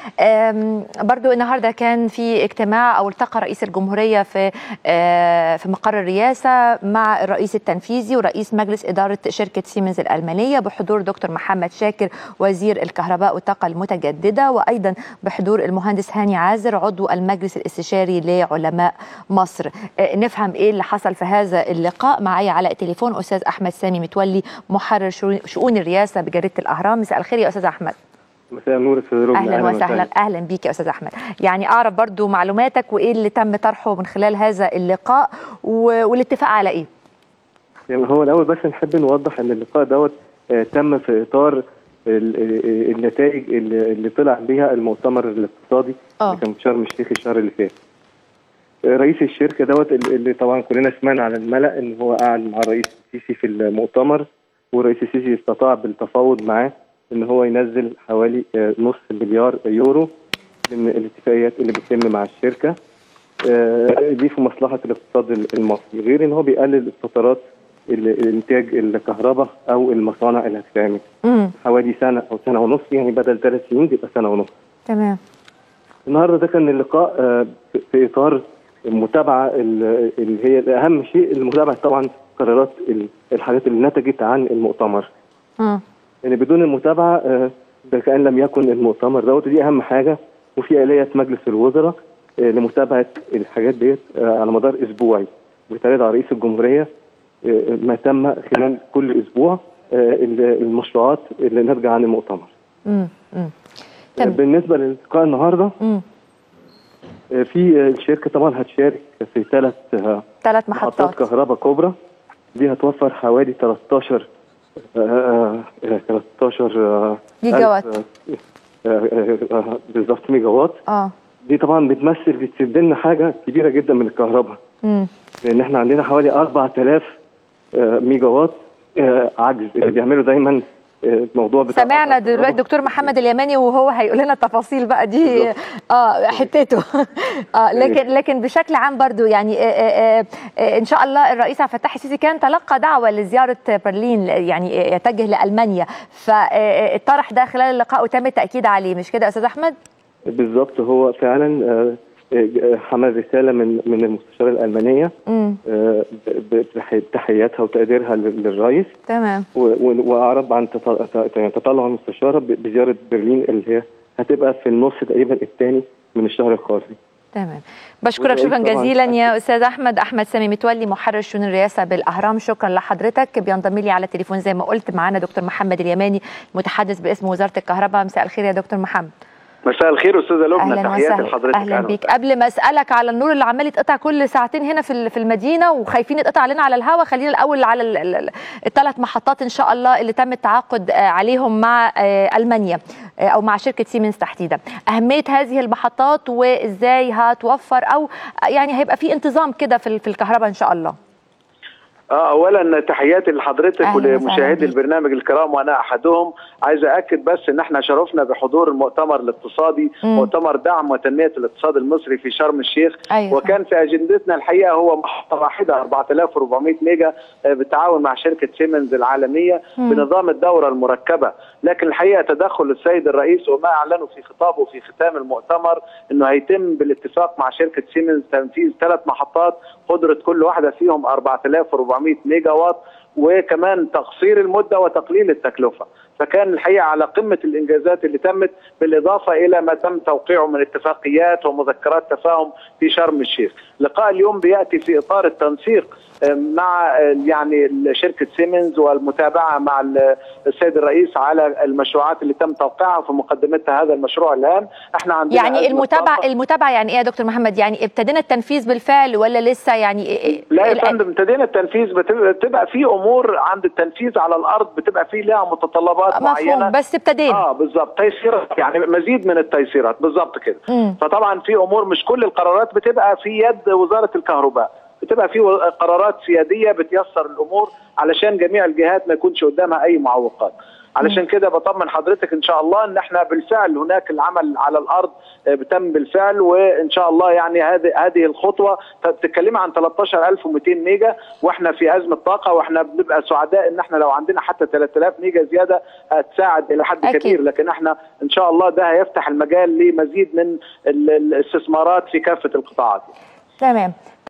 آم، برضو النهارده كان في اجتماع او التقى رئيس الجمهوريه في آه، في مقر الرئاسه مع الرئيس التنفيذي ورئيس مجلس اداره شركه سيمنز الالمانيه بحضور دكتور محمد شاكر وزير الكهرباء والطاقه المتجدده وايضا بحضور المهندس هاني عازر عضو المجلس الاستشاري لعلماء مصر آه، نفهم ايه اللي حصل في هذا اللقاء معايا على التليفون استاذ احمد سامي متولي محرر شؤون- شؤون الرئاسه بجريده الاهرام مساء الخير يا استاذ احمد مساء النور استاذ ربنا اهلا وسهلا اهلا بيك يا استاذ احمد يعني اعرف برضو معلوماتك وايه اللي تم طرحه من خلال هذا اللقاء و- والاتفاق على ايه يعني هو الاول بس نحب نوضح ان اللقاء دوت آه، تم في اطار ال- آه، النتائج اللي اللي طلع بيها المؤتمر الاقتصادي آه. اللي كان في شرم الشيخ الشهر اللي فات آه، رئيس الشركه دوت اللي اللي طبعا كلنا سمعنا على الملأ ان هو قعد مع الرئيس السيسي في المؤتمر والرئيس السيسي استطاع بالتفاوض معاه ان هو ينزل حوالي آه، نص مليار يورو من الاتفاقيات اللي بتتم مع الشركه آه، دي في مصلحه الاقتصاد المصري غير ان هو بيقلل فترات ال- انتاج الكهرباء او المصانع اللي هتتعمل امم حوالي سنه او سنه ونص يعني بدل ثلاث سنين بيبقى سنه ونص تمام النهارده ده كان اللقاء آه، في- في اطار المتابعه ال- اللي هي اهم شيء المتابعه طبعا قرارات ال- الحاجات اللي نتجت عن المؤتمر امم يعني بدون المتابعه آه، ده كان لم يكن المؤتمر دوت دي اهم حاجه وفي اليه مجلس الوزراء آه، لمتابعه الحاجات ديت آه، على مدار اسبوعي بيتعرض على رئيس الجمهوريه آه، ما تم خلال كل اسبوع آه، ال- المشروعات اللي نرجع عن المؤتمر امم امم آه، تمام. بالنسبه للقاء النهارده امم آه، في آه، الشركه طبعا هتشارك في ثلاث ثلاث محطات محطات كهرباء كبرى دي هتوفر حوالي 13 آه، آه، آه، 13 آه، جيجا وات. ألف، آه، آه، آه، بالظبط ميجا وات اه دي طبعا بتمثل بتسد لنا حاجه كبيره جدا من الكهرباء امم لان احنا عندنا حوالي 4000 آه، ميجا وات آه، عجز اللي بيعملوا دايما آه، الموضوع بتاع سمعنا الكهرباء. دلوقتي الدكتور محمد اليماني وهو هيقول لنا التفاصيل بقى دي اه حتته اه لكن لكن بشكل عام برضو يعني آه آه آه ان شاء الله الرئيس عبد الفتاح السيسي كان تلقى دعوه لزياره برلين يعني يتجه لالمانيا فالطرح ده خلال اللقاء وتم التاكيد عليه مش كده يا استاذ احمد؟ بالظبط هو فعلا آه، آه، حمل رساله من من المستشاره الالمانيه امم آه، ب- بتحياتها وتقديرها لل- للرئيس تمام و- و- واعرب عن تط- ت- يعني تطلع المستشاره ب- بزياره برلين اللي هي هتبقى في النص تقريبا الثاني من الشهر القادم تمام بشكرك والرئيس شكرا طبعاً جزيلا يا أكيد. استاذ احمد احمد سامي متولي محرر شؤون الرئاسه بالاهرام شكرا لحضرتك بينضم لي على التليفون زي ما قلت معانا دكتور محمد اليماني متحدث باسم وزاره الكهرباء مساء الخير يا دكتور محمد مساء الخير استاذه لبنى اهلا تحياتي وسهلا لحضرتك اهلا بيك قبل ما اسالك على النور اللي عمال يتقطع كل ساعتين هنا في ال- في المدينه وخايفين يتقطع علينا على الهواء خلينا الاول على الثلاث محطات ان شاء الله اللي تم التعاقد آه، عليهم مع آه، المانيا آه، او مع شركه سيمنز تحديدا اهميه هذه المحطات وازاي هتوفر او يعني هيبقى في انتظام كده في ال- في الكهرباء ان شاء الله اه اولا تحياتي لحضرتك أهلاً وسهلاً ولمشاهدي بيك. البرنامج الكرام وانا احدهم عايز اكد بس ان احنا شرفنا بحضور المؤتمر الاقتصادي مم. مؤتمر دعم وتنميه الاقتصاد المصري في شرم الشيخ أيوة وكان في اجندتنا الحقيقه هو محطه واحده 4400 ميجا آه، بالتعاون مع شركه سيمنز العالميه مم. بنظام الدوره المركبه لكن الحقيقه تدخل السيد الرئيس وما اعلنه في خطابه في ختام المؤتمر انه هيتم بالاتفاق مع شركه سيمنز تنفيذ ثلاث محطات قدره كل واحده فيهم 4400 ميجا وات وكمان تقصير المده وتقليل التكلفه فكان الحقيقه على قمه الانجازات اللي تمت بالاضافه الى ما تم توقيعه من اتفاقيات ومذكرات تفاهم في شرم الشيخ لقاء اليوم بياتي في اطار التنسيق آه، مع آه، يعني شركه سيمنز والمتابعه مع ال- السيد الرئيس على المشروعات اللي تم توقيعها في مقدمتها هذا المشروع الان احنا عندنا يعني أزمة المتابعه طاقة. المتابعه يعني ايه يا دكتور محمد يعني ابتدينا التنفيذ بالفعل ولا لسه يعني إيه- لا يا إيه- فندم ابتدينا التنفيذ بتبقى, بتبقى في امور عند التنفيذ على الارض بتبقى في لها متطلبات معينه مفهوم بس ابتدينا اه بالظبط تيسيرات يعني مزيد من التيسيرات بالظبط كده مم. فطبعا في امور مش كل القرارات بتبقى في يد وزاره الكهرباء بتبقى في و- قرارات سياديه بتيسر الامور علشان جميع الجهات ما يكونش قدامها اي معوقات علشان كده بطمن حضرتك ان شاء الله ان احنا بالفعل هناك العمل على الارض بتم بالفعل وان شاء الله يعني هذه هذه الخطوه بتتكلمي عن 13200 ميجا واحنا في ازمه طاقه واحنا بنبقى سعداء ان احنا لو عندنا حتى 3000 ميجا زياده هتساعد الى حد أكيد. كبير لكن احنا ان شاء الله ده هيفتح المجال لمزيد من الاستثمارات في كافه القطاعات تمام